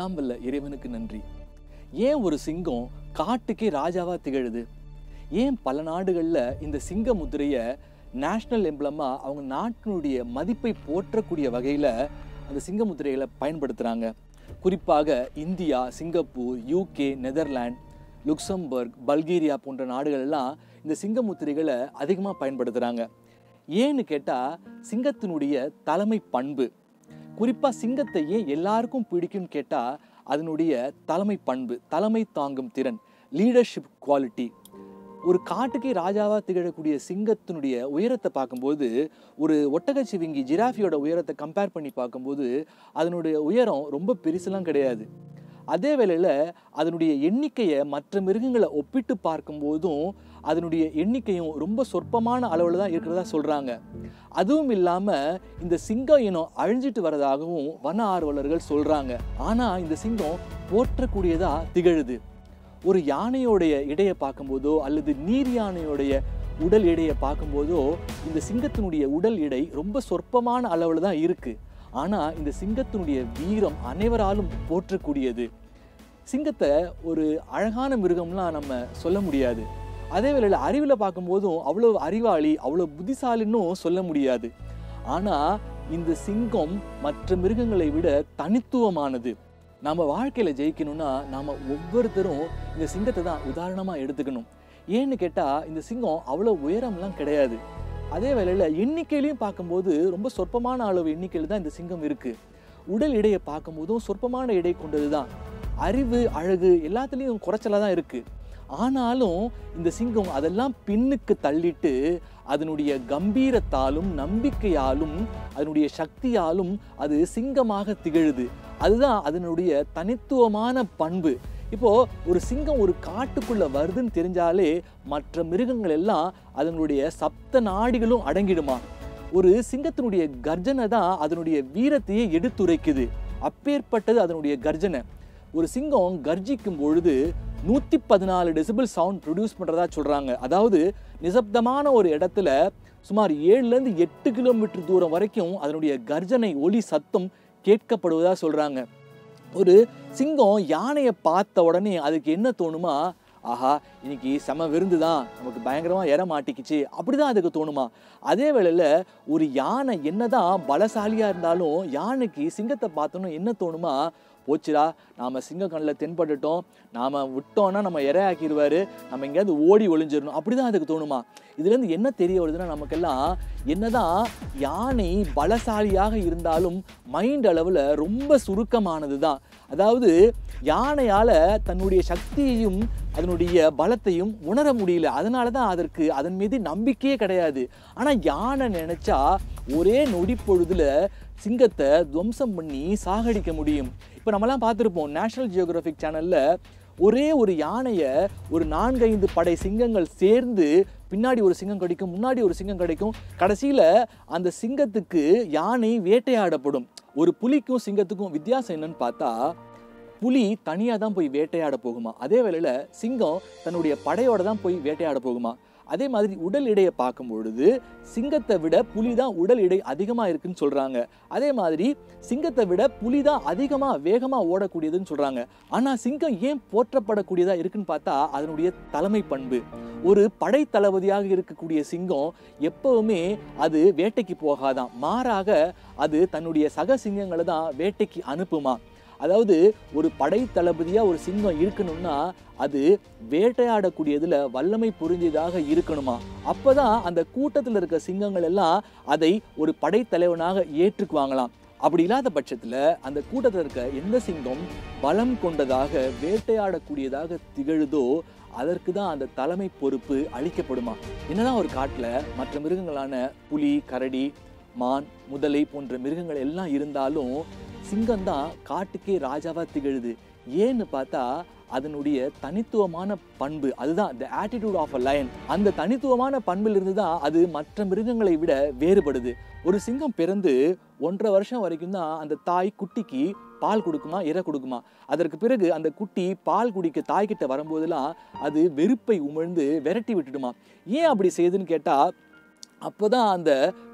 எல்லாம் வல்ல இறைவனுக்கு நன்றி ஏன் ஒரு சிங்கம் காட்டுக்கே ராஜாவா திகழுது ஏன் பல நாடுகளில் இந்த சிங்க முத்திரையை நேஷ்னல் எம்ப்ளமா அவங்க நாட்டினுடைய மதிப்பை போற்றக்கூடிய வகையில் அந்த சிங்க முத்திரைகளை பயன்படுத்துகிறாங்க குறிப்பாக India Singapore UK Netherland Luxembourg Bulgaria போன்ற நாடுகள் எல்லாம் இந்த சிங்க முத்திரைகளை அதிகமாக பயன்படுத்துகிறாங்க ஏன்னு கேட்டால் சிங்கத்தினுடைய தலைமை பண்பு குறிப்பாக சிங்கத்தை ஏன் எல்லாருக்கும் பிடிக்கும்னு கேட்டால் அதனுடைய தலைமை பண்பு தலைமை தாங்கும் திறன் லீடர்ஷிப் குவாலிட்டி ஒரு காட்டுக்கே ராஜாவா திகழக்கூடிய சிங்கத்தினுடைய உயரத்தை பார்க்கும்போது ஒரு ஒட்டகச்சிவிங்கி ஜிராஃபியோட உயரத்தை கம்பேர் பண்ணி பார்க்கும்போது அதனுடைய உயரம் ரொம்ப பெருசுலாம் கிடையாது அதே வேளையில் அதனுடைய எண்ணிக்கையை மற்ற மிருகங்களை ஒப்பிட்டு பார்க்கும்போதும் அதனுடைய எண்ணிக்கையும் ரொம்ப சொற்பமான அளவில் தான் இருக்கிறதா சொல்கிறாங்க அதுவும் இல்லாமல் இந்த சிங்கம் இனம் அழிஞ்சிட்டு வரதாகவும் வன ஆர்வலர்கள் சொல்கிறாங்க ஆனால் இந்த சிங்கம் போற்றக்கூடியதாக திகழுது ஒரு யானையோடைய இடையை பார்க்கும்போதோ அல்லது நீர் யானையோடைய உடல் எடையை பார்க்கும்போதோ இந்த சிங்கத்தினுடைய உடல் எடை ரொம்ப சொற்பமான அளவில் தான் இருக்குது ஆனால் இந்த சிங்கத்தினுடைய வீரம் அனைவராலும் போற்றக்கூடியது சிங்கத்தை ஒரு அழகான மிருகம்லாம் நம்ம சொல்ல முடியாது அதே வேளையில் அறிவில் பார்க்கும்போதும் அவ்வளோ அறிவாளி அவ்வளோ புத்திசாலின்னும் சொல்ல முடியாது ஆனால் இந்த சிங்கம் மற்ற மிருகங்களை விட தனித்துவமானது நம்ம வாழ்க்கையில் ஜெயிக்கணும்னா நாம் ஒவ்வொருத்தரும் இந்த சிங்கத்தை தான் உதாரணமாக எடுத்துக்கணும் ஏன்னு கேட்டால் இந்த சிங்கம் அவ்வளோ உயரம்லாம் கிடையாது அதே வேளையில் எண்ணிக்கையிலையும் பார்க்கும்போது ரொம்ப சொற்பமான அளவு எண்ணிக்கையில் தான் இந்த சிங்கம் இருக்குது உடல் எடையை பார்க்கும்போதும் சொற்பமான எடை கொண்டது தான் அறிவு அழகு எல்லாத்துலேயும் குறைச்சலாக தான் இருக்குது ஆனாலும் இந்த சிங்கம் அதெல்லாம் பின்னுக்கு தள்ளிட்டு அதனுடைய கம்பீரத்தாலும் நம்பிக்கையாலும் அதனுடைய சக்தியாலும் அது சிங்கமாக திகழுது அதுதான் அதனுடைய தனித்துவமான பண்பு இப்போ ஒரு சிங்கம் ஒரு காட்டுக்குள்ள வருதுன்னு தெரிஞ்சாலே மற்ற மிருகங்கள் எல்லாம் அதனுடைய சப்த நாடிகளும் அடங்கிடுமா ஒரு சிங்கத்தினுடைய கர்ஜனை தான் அதனுடைய வீரத்தையே எடுத்துரைக்குது அப்பேற்பட்டது அதனுடைய கர்ஜனை ஒரு சிங்கம் கர்ஜிக்கும் பொழுது நூற்றி பதினாலு டெசிபிள் சவுண்ட் ப்ரொடியூஸ் பண்ணுறதா சொல்கிறாங்க அதாவது நிசப்தமான ஒரு இடத்துல சுமார் ஏழுலேருந்து எட்டு கிலோமீட்டர் தூரம் வரைக்கும் அதனுடைய கர்ஜனை ஒலி சத்தம் கேட்கப்படுவதாக சொல்கிறாங்க ஒரு சிங்கம் யானையை பார்த்த உடனே அதுக்கு என்ன தோணுமா ஆஹா இன்னைக்கு செம விருந்து தான் நமக்கு பயங்கரமாக ஏற மாட்டிக்கிச்சு அப்படிதான் அதுக்கு தோணுமா அதே வேளையில் ஒரு யானை என்னதான் பலசாலியாக இருந்தாலும் யானைக்கு சிங்கத்தை பார்த்தோன்னு என்ன தோணுமா போச்சுடா நாம் சிங்க கண்ணில் தென்பட்டுட்டோம் நாம் விட்டோன்னா நம்ம இரையாக்கிடுவார் நம்ம எங்கேயாவது ஓடி ஒளிஞ்சிடணும் அப்படி தான் அதுக்கு தோணுமா இதுலேருந்து என்ன தெரிய வருதுன்னா நமக்கெல்லாம் என்னதான் யானை பலசாலியாக இருந்தாலும் மைண்ட் அளவில் ரொம்ப சுருக்கமானது தான் அதாவது யானையால் தன்னுடைய சக்தியையும் அதனுடைய பலத்தையும் உணர முடியல அதனால தான் அதற்கு அதன் மீது நம்பிக்கையே கிடையாது ஆனால் யானை நினைச்சா ஒரே நொடி பொழுதுல சிங்கத்தை துவம்சம் பண்ணி சாகடிக்க முடியும் இப்போ நம்மலாம் பார்த்துருப்போம் நேஷனல் ஜியோகிராஃபிக் சேனலில் ஒரே ஒரு யானையை ஒரு நான்கைந்து படை சிங்கங்கள் சேர்ந்து பின்னாடி ஒரு சிங்கம் கிடைக்கும் முன்னாடி ஒரு சிங்கம் கிடைக்கும் கடைசியில் அந்த சிங்கத்துக்கு யானை வேட்டையாடப்படும் ஒரு புலிக்கும் சிங்கத்துக்கும் வித்தியாசம் என்னன்னு பார்த்தா புலி தனியாக தான் போய் வேட்டையாட போகுமா அதே வேளையில் சிங்கம் தன்னுடைய படையோட தான் போய் வேட்டையாட போகுமா அதே மாதிரி உடல் எடையை பார்க்கும் பொழுது சிங்கத்தை விட புலி தான் உடல் எடை அதிகமாக இருக்குன்னு சொல்கிறாங்க அதே மாதிரி சிங்கத்தை விட புலி தான் அதிகமாக வேகமாக ஓடக்கூடியதுன்னு சொல்கிறாங்க ஆனால் சிங்கம் ஏன் போற்றப்படக்கூடியதாக இருக்குன்னு பார்த்தா அதனுடைய தலைமை பண்பு ஒரு படை தளபதியாக இருக்கக்கூடிய சிங்கம் எப்பவுமே அது வேட்டைக்கு போகாதான் மாறாக அது தன்னுடைய சக சிங்கங்களை தான் வேட்டைக்கு அனுப்புமா அதாவது ஒரு படை தளபதியா ஒரு சிங்கம் இருக்கணும்னா அது வேட்டையாடக்கூடியதுல வல்லமை புரிஞ்சதாக இருக்கணுமா அப்பதான் அந்த கூட்டத்தில் இருக்க சிங்கங்கள் எல்லாம் அதை ஒரு படைத்தலைவனாக ஏற்றுக்குவாங்களாம் அப்படி இல்லாத பட்சத்துல அந்த கூட்டத்தில் இருக்க எந்த சிங்கம் பலம் கொண்டதாக வேட்டையாடக்கூடியதாக திகழுதோ அதற்கு தான் அந்த தலைமை பொறுப்பு அளிக்கப்படுமா என்னதான் ஒரு காட்டுல மற்ற மிருகங்களான புலி கரடி மான் முதலை போன்ற மிருகங்கள் எல்லாம் இருந்தாலும் சிங்கம் தான் காட்டுக்கே ராஜாவா திகழுது ஏன்னு பார்த்தா அதனுடைய தனித்துவமான பண்பு அதுதான் the attitude of a lion அந்த தனித்துவமான பண்பில் இருந்து தான் அது மற்ற மிருகங்களை விட வேறுபடுது ஒரு சிங்கம் பிறந்து ஒன்றரை வருஷம் வரைக்கும் தான் அந்த தாய் குட்டிக்கு பால் கொடுக்குமா இறை கொடுக்குமா அதற்கு பிறகு அந்த குட்டி பால் குடிக்க தாய்கிட்ட வரும்போதெல்லாம் அது வெறுப்பை உமிழ்ந்து விரட்டி விட்டுடுமா ஏன் அப்படி செய்யுதுன்னு கேட்டா அப்போதான் அந்த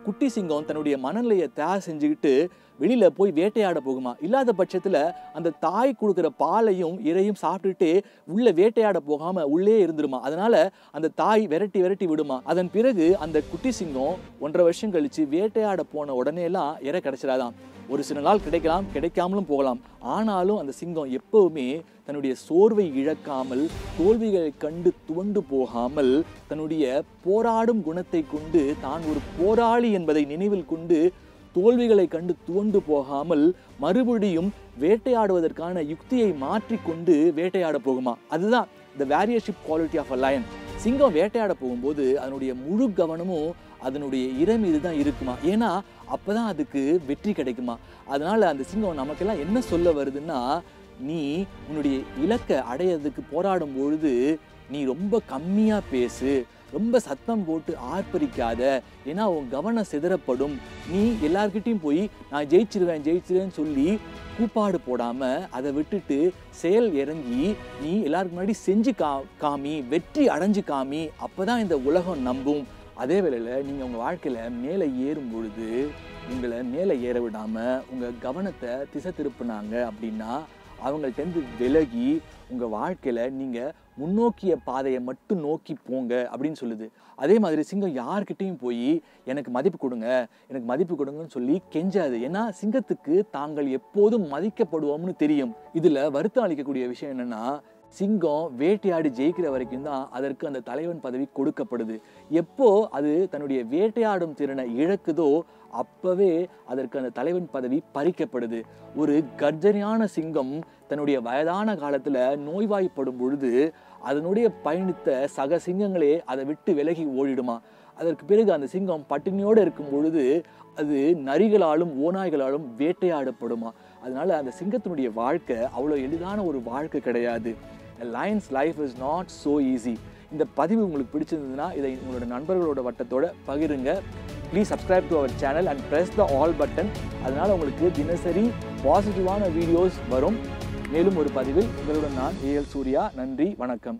குட்டி சிங்கம் தன்னுடைய மனநிலையை தயார் செஞ்சுக்கிட்டு வெளியில போய் வேட்டையாட போகுமா இல்லாத பட்சத்துல அந்த தாய் கொடுக்குற பாலையும் இரையும் சாப்பிட்டுட்டு உள்ள வேட்டையாட போகாம உள்ளே இருந்துருமா அதனால அந்த தாய் விரட்டி விரட்டி விடுமா அதன் பிறகு அந்த குட்டி சிங்கம் ஒன்றரை வருஷம் கழிச்சு வேட்டையாட போன உடனே எல்லாம் இறை கிடைச்சிடாதான் ஒரு சில நாள் கிடைக்கலாம் கிடைக்காமலும் போகலாம் ஆனாலும் அந்த சிங்கம் எப்பவுமே தன்னுடைய சோர்வை இழக்காமல் தோல்விகளை கண்டு துவண்டு போகாமல் தன்னுடைய போராடும் குணத்தை கொண்டு தான் ஒரு போராளி என்பதை நினைவில் கொண்டு தோல்விகளை கண்டு துவண்டு போகாமல் மறுபடியும் வேட்டையாடுவதற்கான யுக்தியை மாற்றிக்கொண்டு வேட்டையாட போகுமா அதுதான் the warriorship quality of a lion சிங்கம் வேட்டையாட போகும்போது அதனுடைய முழு கவனமும் அதனுடைய இறை மீது தான் இருக்குமா ஏன்னா அப்பதான் அதுக்கு வெற்றி கிடைக்குமா அதனால அந்த சிங்கம் நமக்கெல்லாம் என்ன சொல்ல வருதுன்னா நீ உன்னுடைய இலக்கை அடையிறதுக்கு போராடும் பொழுது நீ ரொம்ப கம்மியா பேசு ரொம்ப சத்தம் போட்டு ஆர்ப்பரிக்காத ஏன்னா உன் கவனம் சிதறப்படும் நீ எல்லார்கிட்டயும் போய் நான் ஜெயிச்சிருவேன் ஜெயிச்சிருவேன்னு சொல்லி கூப்பாடு போடாம அதை விட்டுட்டு செயல் இறங்கி நீ எல்லாருக்கு முன்னாடி செஞ்சு கா காமி வெற்றி அடைஞ்சு காமி அப்பதான் இந்த உலகம் நம்பும் அதே வேளையில நீங்க உங்க வாழ்க்கையில மேலே ஏறும் பொழுது உங்களை மேலே ஏற விடாம உங்க கவனத்தை திசை திருப்புனாங்க அப்படின்னா அவங்கள்ட்டேருந்து விலகி உங்க வாழ்க்கையில நீங்க முன்னோக்கிய பாதையை மட்டும் நோக்கி போங்க அப்படின்னு சொல்லுது அதே மாதிரி சிங்கம் யார்கிட்டயும் போய் எனக்கு மதிப்பு கொடுங்க எனக்கு மதிப்பு கொடுங்கன்னு சொல்லி கெஞ்சாது ஏன்னா சிங்கத்துக்கு தாங்கள் எப்போதும் மதிக்கப்படுவோம்னு தெரியும் இதுல வருத்தம் அளிக்கக்கூடிய விஷயம் என்னன்னா சிங்கம் வேட்டையாடி ஜெயிக்கிற வரைக்கும் தான் அதற்கு அந்த தலைவன் பதவி கொடுக்கப்படுது எப்போ அது தன்னுடைய வேட்டையாடும் திறனை இழக்குதோ அப்பவே அதற்கு அந்த தலைவன் பதவி பறிக்கப்படுது ஒரு கர்ஜனையான சிங்கம் தன்னுடைய வயதான காலத்துல நோய்வாய்ப்படும் பொழுது அதனுடைய பயணித்த சக சிங்கங்களே அதை விட்டு விலகி ஓடிடுமா அதற்கு பிறகு அந்த சிங்கம் பட்டினியோடு இருக்கும் பொழுது அது நரிகளாலும் ஓநாய்களாலும் வேட்டையாடப்படுமா அதனால அந்த சிங்கத்தினுடைய வாழ்க்கை அவ்வளோ எளிதான ஒரு வாழ்க்கை கிடையாது lions life is not so easy இந்த பதிவு உங்களுக்கு பிடிச்சிருந்ததுன்னா இதை உங்களோட நண்பர்களோட வட்டத்தோட பகிருங்க please subscribe to our channel and press the all button அதனால உங்களுக்கு தினசரி பாசிட்டிவான வீடியோஸ் வரும் மேலும் ஒரு பதிவில் உங்களுடன் நான் ஏஎல் சூர்யா நன்றி வணக்கம்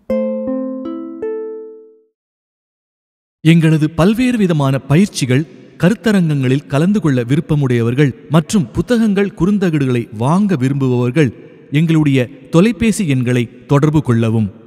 எங்களது பல்வேறு விதமான பயிற்சிகள் கருத்தரங்கங்களில் கலந்து கொள்ள விருப்பமுடையவர்கள் மற்றும் புத்தகங்கள் குறுந்தகடுகளை வாங்க விரும்புபவர்கள் எங்களுடைய தொலைபேசி எண்களை தொடர்பு கொள்ளவும்